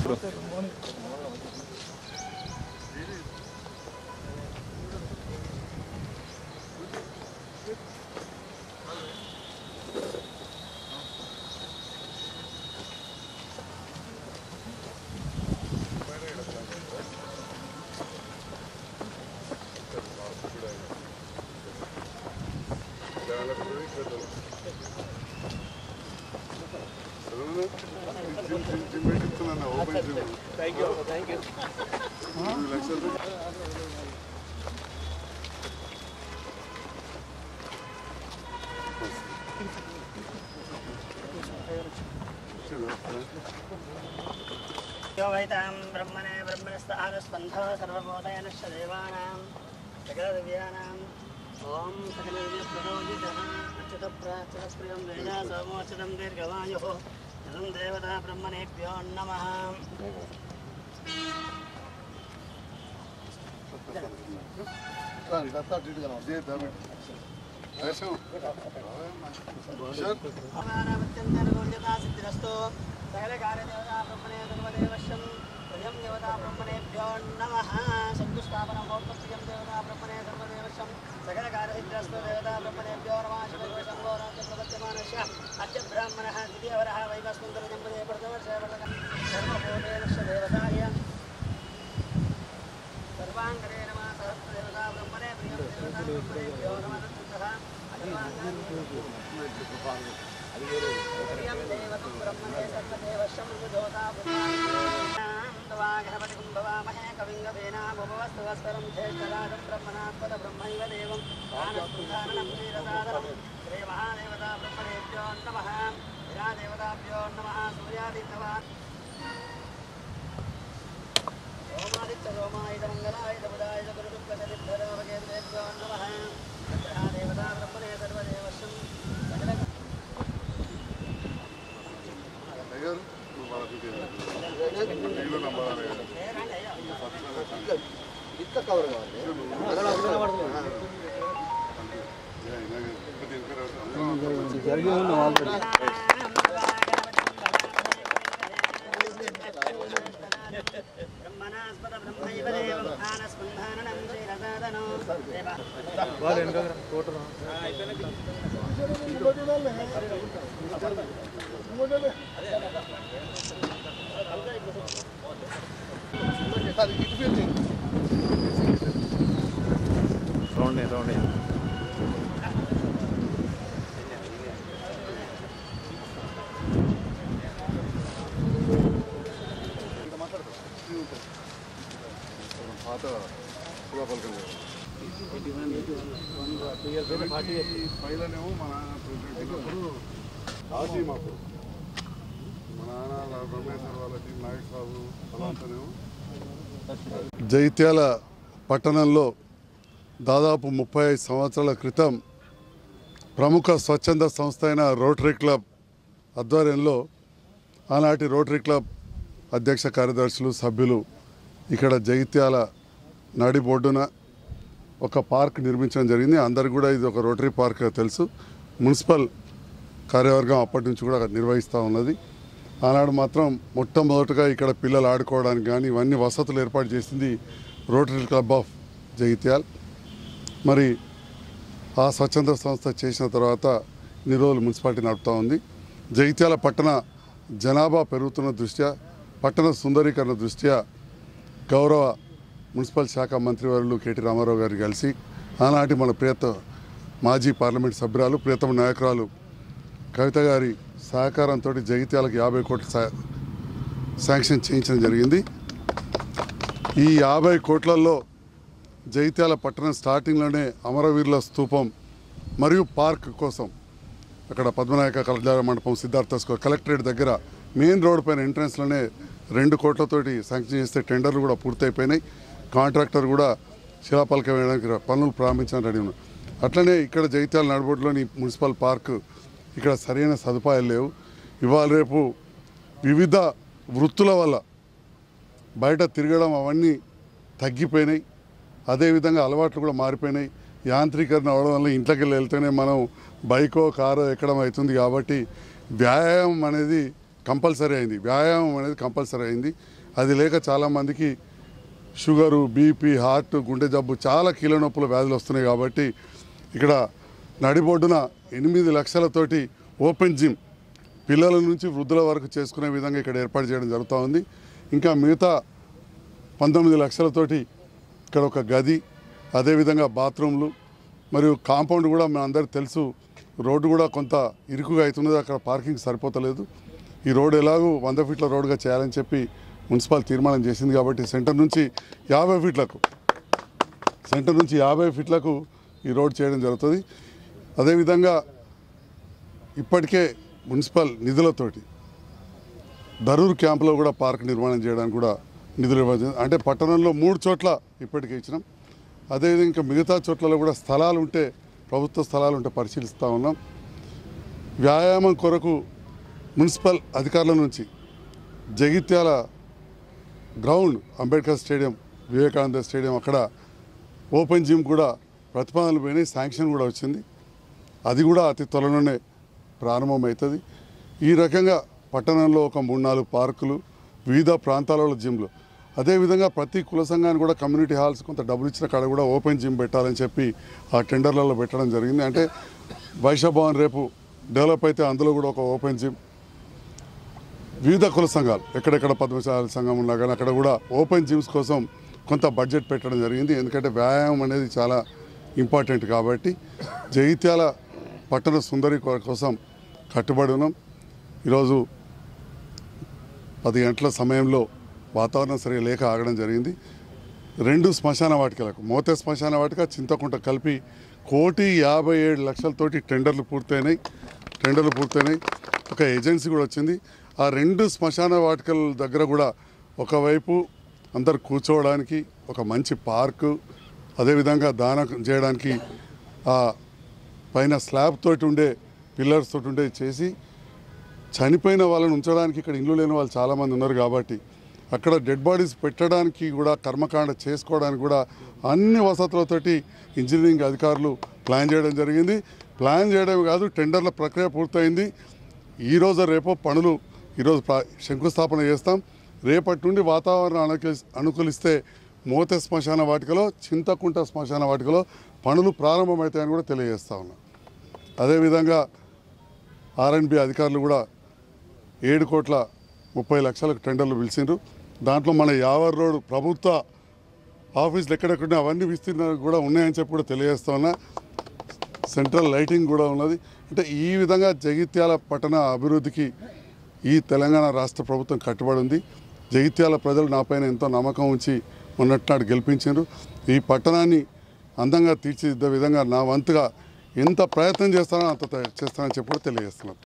यो वैतां ब्रह्मणे ब्रह्मणस्तानस्पन्धः सर्वभूतयनश्च देवानां सकलदिव्यानाम् ॐ सकलदिव्यप्रदोजितः अच्युतप्राच्युतप्रियं वेदा सोमोचितं दीर्घवायुः इदं देवता ब्रह्मणेभ्यो नमः सिद्धिरस्तु सकलकार्यदेवता ब्रह्मणे सर्वदेवश्यं प्रियं देवता ब्रह्मणेभ्यो नमः शब्दस्थापनं भौतप्रियं देवता ब्रह्मणे सर्वदेवश्यं सकलकार्यसिद्धिरस्तु देवता ब्रह्मणेभ्यो नमः शिवशम्भोराज्यप्रवर्त्यमानस्य अद्य ब्राह्मणः द्वितीयवरः वैवस्मन्तरजम्पदे प्रथमस्य सर्वभूतेनश्च देवताय सर्वाङ्गरे नमः सहस्रदेवता ब्रह्मणे प्रियं देवता ब्रह्मणेभ्यो नमः प्रियं देवतं ब्रह्मणे सर्वदेवश्यं सुधोता गणपतिं भवामहे कविं गभेनामुपवस्तुवस्वरं ज्येष्ठराजं ब्रह्मणात्पद ब्रह्मैव देवं दानस्पृधारणं क्षीरसादरं श्रीमहादेवता ब्रह्मणेभ्यो नमः विरादेवताभ्यो नमः सूर्यादित्यवान् ओमादित्य सोमायुध मङ्गलायुध बुधायुध गुरुशुक्लशनिद्धरावकेन्द्रेभ्यो नमः देवता ब्रह्मणे सर्वदेवस्यं सकल బ్రహ్మణాస్పద బ్రహ్మైవ దేవం ఆనస్పంధానం శ్రీరసాదనో దేవ పాత శివపలకం పైలనేమో మా నాన్న ప్రెసిడెంట్ ఉన్నప్పుడు ఆది మాకు మా నాన్న రమేశ్వర్ వాళ్ళ టీం నాయక్ సాబు అలాంతనేమో జైత్యాల పట్టణంలో దాదాపు ముప్పై ఐదు సంవత్సరాల క్రితం ప్రముఖ స్వచ్ఛంద సంస్థ అయిన రోటరీ క్లబ్ ఆధ్వర్యంలో ఆనాటి రోటరీ క్లబ్ అధ్యక్ష కార్యదర్శులు సభ్యులు ఇక్కడ జగిత్యాల నడి బొడ్డున ఒక పార్క్ నిర్మించడం జరిగింది అందరికి కూడా ఇది ఒక రోటరీ పార్క్ తెలుసు మున్సిపల్ కార్యవర్గం అప్పటి నుంచి కూడా నిర్వహిస్తూ ఉన్నది ఆనాడు మాత్రం మొట్టమొదటగా ఇక్కడ పిల్లలు ఆడుకోవడానికి కానీ ఇవన్నీ వసతులు ఏర్పాటు చేసింది రోటరీ క్లబ్ ఆఫ్ జగిత్యాల్ మరి ఆ స్వచ్ఛంద సంస్థ చేసిన తర్వాత ఇన్ని రోజులు మున్సిపాలిటీ నడుపుతూ ఉంది జగిత్యాల పట్టణ జనాభా పెరుగుతున్న దృష్ట్యా పట్టణ సుందరీకరణ దృష్ట్యా గౌరవ మున్సిపల్ శాఖ మంత్రివర్యులు కేటీ రామారావు గారు కలిసి ఆనాటి మన ప్రియత మాజీ పార్లమెంట్ సభ్యురాలు ప్రియతమ నాయకురాలు కవిత గారి సహకారంతో జగిత్యాలకు యాభై కోట్లు సా- శాంక్షన్ చేయించడం జరిగింది ఈ యాభై కోట్లలో జగిత్యాల పట్టణం స్టార్టింగ్లోనే అమరవీరుల స్తూపం మరియు పార్క్ కోసం అక్కడ పద్మనాయక కళ్యాణ మండపం సిద్ధార్థ స్కూల్ కలెక్టరేట్ దగ్గర మెయిన్ రోడ్ పైన ఎంట్రన్స్లోనే రెండు కోట్లతోటి శాంక్షన్ చేస్తే టెండర్లు కూడా పూర్తయిపోయినాయి కాంట్రాక్టర్ కూడా శిలాపలకం వేయడానికి పనులు ప్రారంభించడానికి రెడీ ఉన్నారు అట్లనే ఇక్కడ జగిత్యాల నడుబొడ్లోని మున్సిపల్ పార్క్ ఇక్కడ సరైన సదుపాయాలు లేవు ఇవాళ రేపు వివిధ వృత్తుల వల్ల బయట తిరగడం అవన్నీ తగ్గిపోయినాయి అదేవిధంగా అలవాట్లు కూడా మారిపోయినాయి యాంత్రీకరణ అవడం వల్ల ఇంట్లోకి వెళ్ళి వెళ్తేనే మనం బైకో కారో ఎక్కడం అవుతుంది కాబట్టి వ్యాయామం అనేది కంపల్సరీ అయింది వ్యాయామం అనేది కంపల్సరీ అయింది అది లేక చాలామందికి షుగరు బీపీ హార్ట్ గుండె జబ్బు చాలా కీళ్ళ నొప్పుల వ్యాధులు వస్తున్నాయి కాబట్టి ఇక్కడ నడిబొడ్డున ఎనిమిది లక్షలతోటి ఓపెన్ జిమ్ పిల్లల నుంచి వృద్ధుల వరకు చేసుకునే విధంగా ఇక్కడ ఏర్పాటు చేయడం జరుగుతూ ఉంది ఇంకా మిగతా పంతొమ్మిది లక్షలతోటి ఇక్కడ ఒక గది అదేవిధంగా బాత్రూమ్లు మరియు కాంపౌండ్ కూడా మన అందరికి తెలుసు రోడ్డు కూడా కొంత ఇరుకుగా అవుతున్నది అక్కడ పార్కింగ్ సరిపోతలేదు ఈ రోడ్ ఎలాగూ వంద ఫీట్ల రోడ్డుగా చేయాలని చెప్పి మున్సిపల్ తీర్మానం చేసింది కాబట్టి సెంటర్ నుంచి యాభై ఫీట్లకు సెంటర్ నుంచి యాభై ఫీట్లకు ఈ రోడ్ చేయడం జరుగుతుంది అదేవిధంగా ఇప్పటికే మున్సిపల్ నిధులతోటి దరూర్ క్యాంపులో కూడా పార్క్ నిర్మాణం చేయడానికి కూడా నిధులు ఇవ్వాలి అంటే పట్టణంలో మూడు చోట్ల ఇప్పటికే ఇచ్చినాం అదేవిధంగా ఇంకా మిగతా చోట్లలో కూడా స్థలాలు ఉంటే ప్రభుత్వ స్థలాలు ఉంటే పరిశీలిస్తూ ఉన్నాం వ్యాయామం కొరకు మున్సిపల్ అధికారుల నుంచి Jagtial ground Ambedkar stadium Vivekananda stadium అక్కడ ఓపెన్ జిమ్ కూడా ప్రతిపాదనలు పోయినాయి శాంక్షన్ కూడా వచ్చింది అది కూడా అతి త్వరలోనే ప్రారంభమవుతుంది ఈ రకంగా పట్టణంలో ఒక మూడు నాలుగు పార్కులు వివిధ ప్రాంతాలలో జిమ్లు అదేవిధంగా ప్రతి కుల సంఘానికి కూడా కమ్యూనిటీ హాల్స్ కొంత డబ్బులు ఇచ్చిన కాడ కూడా ఓపెన్ జిమ్ పెట్టాలని చెప్పి ఆ టెండర్లలో పెట్టడం జరిగింది అంటే వైశ్య భవన్ రేపు డెవలప్ అయితే అందులో కూడా ఒక ఓపెన్ జిమ్ వివిధ కుల సంఘాలు ఎక్కడెక్కడ పద్మశాల సంఘం ఉన్నా కానీ అక్కడ కూడా ఓపెన్ జిమ్స్ కోసం కొంత బడ్జెట్ పెట్టడం జరిగింది ఎందుకంటే వ్యాయామం అనేది చాలా ఇంపార్టెంట్ కాబట్టి జగిత్యాల పట్టణ సుందరి కో- కోసం కట్టుబడి ఉన్నాం ఈరోజు పది గంటల సమయంలో వాతావరణం సరిగా లేక ఆగడం జరిగింది రెండు శ్మశాన వాటికలకు మోతే శ్మశాన వాటిక చింతకుంట కలిపి కోటి యాభై ఏడు లక్షలతోటి టెండర్లు పూర్తయినాయి టెండర్లు పూర్తయినాయి ఒక ఏజెన్సీ కూడా వచ్చింది ఆ రెండు శ్మశాన వాటికల దగ్గర కూడా ఒకవైపు అందరు కూర్చోవడానికి ఒక మంచి పార్కు అదేవిధంగా దానం చేయడానికి ఆ పైన స్లాబ్ తోటి ఉండే పిల్లర్స్ తోటి ఉండే చేసి చనిపోయిన వాళ్ళని ఉంచడానికి ఇక్కడ ఇల్లు లేని వాళ్ళు చాలామంది ఉన్నారు కాబట్టి అక్కడ డెడ్ బాడీస్ పెట్టడానికి కూడా కర్మకాండ చేసుకోవడానికి కూడా అన్ని వసతులతోటి ఇంజనీరింగ్ అధికారులు ప్లాన్ చేయడం జరిగింది ప్లాన్ చేయడం కాదు టెండర్ల ప్రక్రియ పూర్తయింది ఈరోజు రేపో పనులు ఈరోజు ప్ర- శంకుస్థాపన చేస్తాం రేపటి నుండి వాతావరణం అనుకూలి అనుకూలిస్తే మోత శ్మశాన వాటికలో చింతకుంట శ్మశాన వాటికలో పనులు ప్రారంభమవుతాయని కూడా తెలియజేస్తా ఉన్నాం అదేవిధంగా ఆర్ఎండ్బి అధికారులు కూడా ఏడు కోట్ల ముప్పై లక్షలకు టెండర్లు పిలిచిండ్రు దాంట్లో మన యావర్ రోడ్ ప్రభుత్వ ఆఫీసులు ఎక్కడెక్కడ అవన్నీ విస్తీర్ణాలు కూడా ఉన్నాయని చెప్పి కూడా తెలియజేస్తా ఉన్నా సెంట్రల్ లైటింగ్ కూడా ఉన్నది అంటే ఈ విధంగా జగిత్యాల పట్టణ అభివృద్ధికి ఈ తెలంగాణ రాష్ట్ర ప్రభుత్వం కట్టుబడి ఉంది జగిత్యాల ప్రజలు నాపైన ఎంతో నమ్మకం ఉంచి మొన్నటినాడు గెలిపించారు ఈ పట్టణాన్ని అందంగా తీర్చిదిద్దే విధంగా నా వంతుగా ఎంత ప్రయత్నం చేస్తానో అంత చేస్తానని చెప్పి కూడా తెలియజేస్తున్నాను